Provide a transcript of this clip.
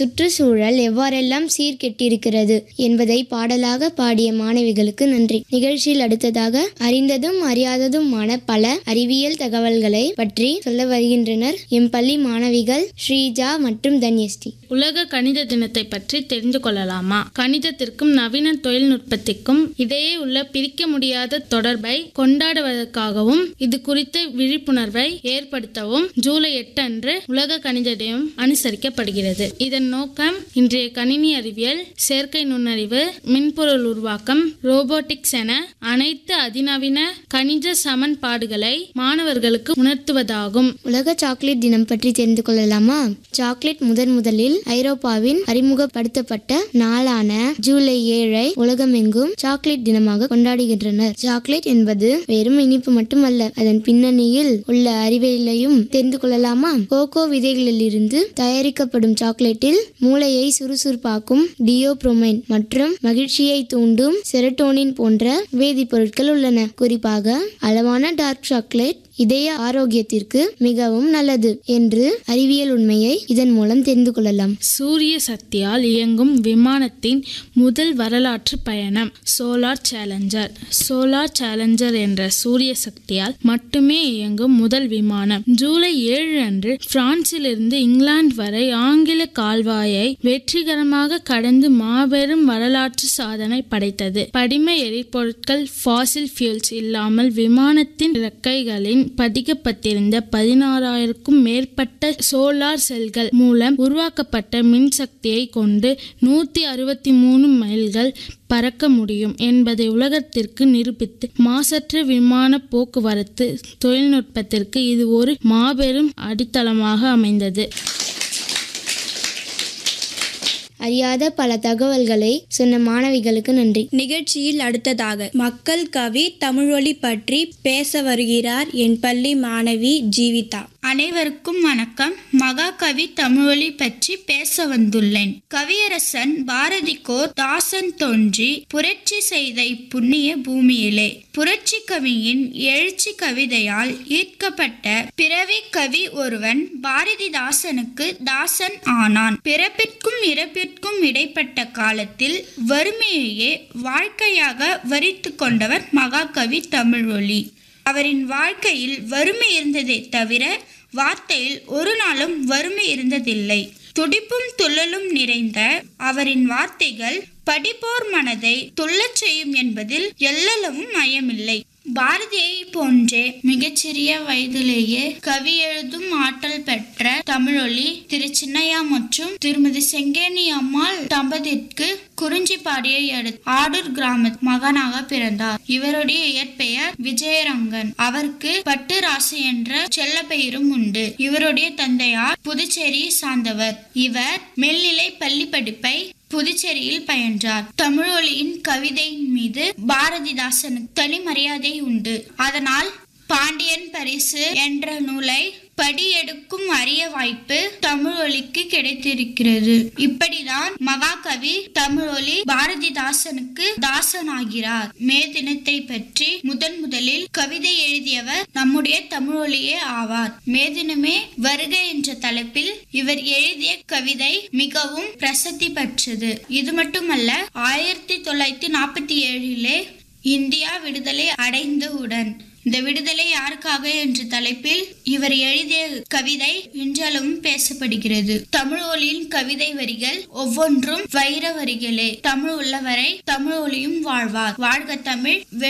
சுற்றுச்சூழல் எவ்வாறெல்லாம் சீர்கெட்டிருக்கிறது என்பதை பாடலாக பாடிய மாணவிகளுக்கு நன்றி நிகழ்ச்சியில் அடுத்ததாக அறிந்ததும் அறியாததுமான பல அறிவியல் தகவல்களை பற்றி சொல்ல வருகின்றனர் எம் பள்ளி மாணவிகள் ஸ்ரீஜா மற்றும் தன்யஸ்ரீ உலக கணித தினத்தை பற்றி தெரிந்து கொள்ளலாமா கணிதத்திற்கும் நவீன தொழில்நுட்பத்திற்கும் இடையே உள்ள பிரிக்க முடியாத தொடர்பை கொண்டாடுவதற்காகவும் இது குறித்த விழிப்புணர்வை ஏற்படுத்தவும் ஜூலை எட்டு அன்று உலக கணித தினம் அனுசரிக்கப்படுகிறது இதன் நோக்கம் இன்றைய கணினி அறிவியல் செயற்கை நுண்ணறிவு மின்பொருள் உருவாக்கம் ரோபோட்டிக்ஸ் என அனைத்து அதிநவீன கணித சமன்பாடுகளை மாணவர்களுக்கு உணர்த்துவதாகும் உலக சாக்லேட் தினம் பற்றி தெரிந்து கொள்ளலாமா சாக்லேட் முதன் முதலில் ஐரோப்பாவின் அறிமுகப்படுத்தப்பட்ட நாளான ஜூலை ஏழை உலகமெங்கும் சாக்லேட் தினமாக கொண்டாடுகின்றனர் சாக்லேட் என்பது வெறும் இனிப்பு மட்டுமல்ல அதன் பின்னணியில் உள்ள அறிவியலையும் தெரிந்து கொள்ளலாமா கோகோ விதைகளில் இருந்து தயாரிக்கப்படும் சாக்லேட்டில் மூளையை சுறுசுறுப்பாக்கும் டியோப்ரோமைன் மற்றும் மகிழ்ச்சியை தூண்டும் செரட்டோனின் போன்ற வேதிப்பொருட்கள் உள்ளன குறிப்பாக அளவான டார்க் சாக்லேட் இதய ஆரோக்கியத்திற்கு மிகவும் நல்லது என்று அறிவியல் உண்மையை இதன் மூலம் தெரிந்து கொள்ளலாம் சூரிய சக்தியால் இயங்கும் விமானத்தின் முதல் வரலாற்று பயணம் சோலார் சேலஞ்சர் சோலார் சேலஞ்சர் என்ற சூரிய சக்தியால் மட்டுமே இயங்கும் முதல் விமானம் ஜூலை ஏழு அன்று பிரான்சிலிருந்து இங்கிலாந்து வரை ஆங்கில கால்வாயை வெற்றிகரமாக கடந்து மாபெரும் வரலாற்று சாதனை படைத்தது படிம எரிபொருட்கள் ஃபாசில் ஃபியூல்ஸ் இல்லாமல் விமானத்தின் இறக்கைகளின் பதிக்கப்பட்டிருந்த பதினாறாயிரக்கும் மேற்பட்ட சோலார் செல்கள் மூலம் உருவாக்கப்பட்ட மின்சக்தியை கொண்டு நூத்தி அறுபத்தி மூணு மைல்கள் பறக்க முடியும் என்பதை உலகத்திற்கு நிரூபித்து மாசற்ற விமான போக்குவரத்து தொழில்நுட்பத்திற்கு இது ஒரு மாபெரும் அடித்தளமாக அமைந்தது அறியாத பல தகவல்களை சொன்ன மாணவிகளுக்கு நன்றி நிகழ்ச்சியில் அடுத்ததாக மக்கள் கவி தமிழொலி பற்றி பேச வருகிறார் என் பள்ளி மாணவி ஜீவிதா அனைவருக்கும் வணக்கம் மகாகவி தமிழொலி பற்றி பேச வந்துள்ளேன் கவியரசன் பாரதிக்கோர் தாசன் தோன்றி புரட்சி செய்த இப்புண்ணிய பூமியிலே புரட்சி கவியின் எழுச்சி கவிதையால் ஈர்க்கப்பட்ட பிறவி கவி ஒருவன் பாரதிதாசனுக்கு தாசன் ஆனான் பிறப்பிற்கும் இறப்பிற்கும் இடைப்பட்ட காலத்தில் வறுமையையே வாழ்க்கையாக வரித்து கொண்டவர் மகாகவி தமிழொலி அவரின் வாழ்க்கையில் வறுமை இருந்ததே தவிர வார்த்தையில் ஒரு நாளும் வறுமை இருந்ததில்லை துடிப்பும் துள்ளலும் நிறைந்த அவரின் வார்த்தைகள் படிப்போர் மனதை துள்ளச் செய்யும் என்பதில் எல்லளவும் ஐயமில்லை பாரதியை போன்றே மிகச்சிறிய வயதிலேயே கவி எழுதும் ஆற்றல் பெற்ற தமிழொலி திரு சின்னையா மற்றும் திருமதி செங்கேனி அம்மாள் தம்பதிற்கு குறிஞ்சிப்பாடியை அடுத்த ஆடூர் கிராம மகனாக பிறந்தார் இவருடைய இயற்பெயர் விஜயரங்கன் அவருக்கு பட்டு ராசி என்ற செல்ல பெயரும் உண்டு இவருடைய தந்தையார் புதுச்சேரியை சார்ந்தவர் இவர் மேல்நிலை பள்ளி படிப்பை புதுச்சேரியில் பயின்றார் தமிழொலியின் கவிதையின் மீது பாரதிதாசனுக்கு தனி மரியாதை உண்டு அதனால் பாண்டியன் பரிசு என்ற நூலை படியெடுக்கும் அரிய வாய்ப்பு தமிழொலிக்கு கிடைத்திருக்கிறது இப்படிதான் மகாகவி தமிழொலி பாரதிதாசனுக்கு தாசனாகிறார் மே தினத்தை பற்றி முதன் முதலில் கவிதை எழுதியவர் நம்முடைய தமிழொலியே ஆவார் மே தினமே வருக என்ற தலைப்பில் இவர் எழுதிய கவிதை மிகவும் பிரசித்தி பெற்றது இது மட்டுமல்ல ஆயிரத்தி தொள்ளாயிரத்தி நாற்பத்தி ஏழிலே இந்தியா விடுதலை அடைந்தவுடன் இந்த விடுதலை யாருக்காக என்ற தலைப்பில் இவர் எழுதிய கவிதை இன்றளவும் பேசப்படுகிறது தமிழ் ஒலியின் கவிதை வரிகள் ஒவ்வொன்றும் வைர வரிகளே தமிழ் உள்ளவரை தமிழ் ஒலியும் வாழ்வார் வாழ்க தமிழ்